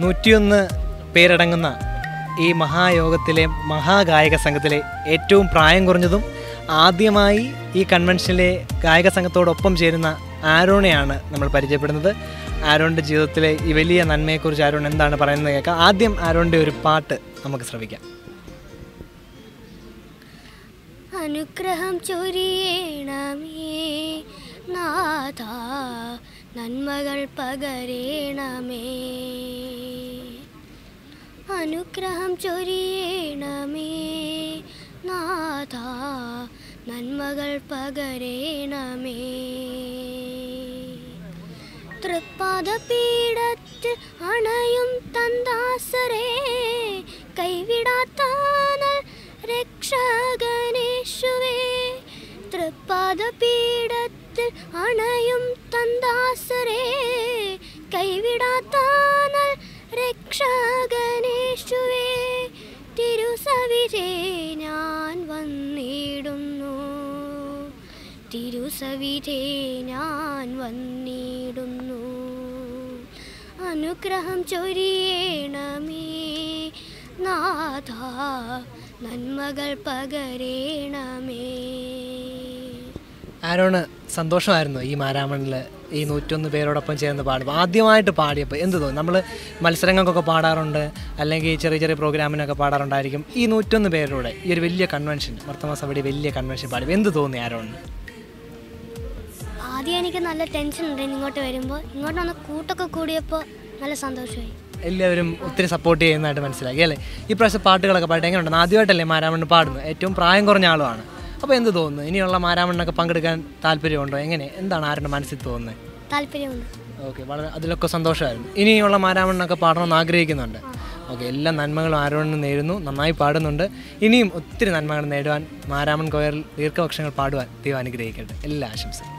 നൂറ്റിയൊന്ന് പേരടങ്ങുന്ന ഈ മഹായോഗത്തിലെ മഹാഗായക സംഘത്തിലെ ഏറ്റവും പ്രായം കുറഞ്ഞതും ആദ്യമായി ഈ കൺവെൻഷനിലെ ഗായക സംഘത്തോടൊപ്പം ചേരുന്ന ആരോണെയാണ് നമ്മൾ പരിചയപ്പെടുന്നത് ആരോണിൻ്റെ ജീവിതത്തിലെ ഈ വലിയ നന്മയെക്കുറിച്ച് ആരോൺ എന്താണ് പറയുന്നത് കേൾക്കാം ആദ്യം ആരോണിൻ്റെ ഒരു പാട്ട് നമുക്ക് ശ്രമിക്കാം അനുഗ്രഹം ചൊരിയണമേ നാഥ നന്മകൾ പകരേണമേ അനുഗ്രഹം ചൊരിയണമേ നാഥ നന്മകൾ പകരേണമേ തൃപ്പാദപീഠത്തിൽ അണയും തന്താസരേ കൈവിടാത്താനൽ രക്ഷകനേശുവേ തൃപ്പാദപീഠത്തിൽ അണയും തന്താസരേ കൈവിടാത്താനൽ രക്ഷകനേശുവേ തിരുസവിജേ ഞാൻ വന്നിടുന്നു തിരുസവിധേ ഞാൻ വന്നിടുന്നു അനുഗ്രഹം ചൊരിയണമേ നാഥ നന്മകൾ പകരേണമേ ആരോണ് സന്തോഷമായിരുന്നു ഈ മാരാമണിൽ ഈ നൂറ്റൊന്ന് പേരോടൊപ്പം ചേർന്ന് പാടുമ്പോൾ ആദ്യമായിട്ട് പാടിയപ്പോൾ എന്ത് തോന്നി നമ്മൾ മത്സരങ്ങൾക്കൊക്കെ പാടാറുണ്ട് അല്ലെങ്കിൽ ചെറിയ ചെറിയ പ്രോഗ്രാമിനൊക്കെ പാടാറുണ്ടായിരിക്കും ഈ നൂറ്റൊന്ന് പേരുടെ ഈ ഒരു വലിയ കൺവെൻഷൻ വർത്തമാന സഭയുടെ വലിയ കൺവെൻഷൻ പാടുമ്പോൾ എന്ത് തോന്നി ആരോണിന് ആദ്യം എനിക്ക് നല്ല ടെൻഷൻ ഉണ്ടായിരുന്നു ഇങ്ങോട്ട് വരുമ്പോൾ ഇങ്ങോട്ട് വന്ന് കൂട്ടൊക്കെ കൂടിയപ്പോൾ നല്ല സന്തോഷമായി എല്ലാവരും ഒത്തിരി സപ്പോർട്ട് ചെയ്യുന്നതായിട്ട് മനസ്സിലാക്കി അല്ലേ ഈ പ്രാവശ്യം പാട്ടുകളൊക്കെ പാട്ട് എങ്ങനെയുണ്ട് ആദ്യമായിട്ടല്ലേ മാരാമണ്ണ് പാടുന്നത് ഏറ്റവും പ്രായം കുറഞ്ഞ ആളുമാണ് അപ്പോൾ എന്ത് തോന്നുന്നു ഇനിയുള്ള മാരാമണ്ണൊക്കെ പങ്കെടുക്കാൻ താല്പര്യമുണ്ടോ എങ്ങനെ എന്താണ് ആരുടെ മനസ്സിൽ തോന്നുന്നത് താല്പര്യമുണ്ട് ഓക്കെ വളരെ അതിലൊക്കെ സന്തോഷമായിരുന്നു ഇനിയുള്ള മാരാമണ്ണൊക്കെ പാടണമെന്ന് ആഗ്രഹിക്കുന്നുണ്ട് ഓക്കെ എല്ലാ നന്മകളും ആരോണിന് നേരുന്നു നന്നായി പാടുന്നുണ്ട് ഇനിയും ഒത്തിരി നന്മകൾ നേടുവാൻ മാരാമൺ കോയറിൽ ദീർഘപക്ഷങ്ങൾ പാടുവാൻ ദൈവം അനുഗ്രഹിക്കട്ടെ എല്ലാ ആശംസയും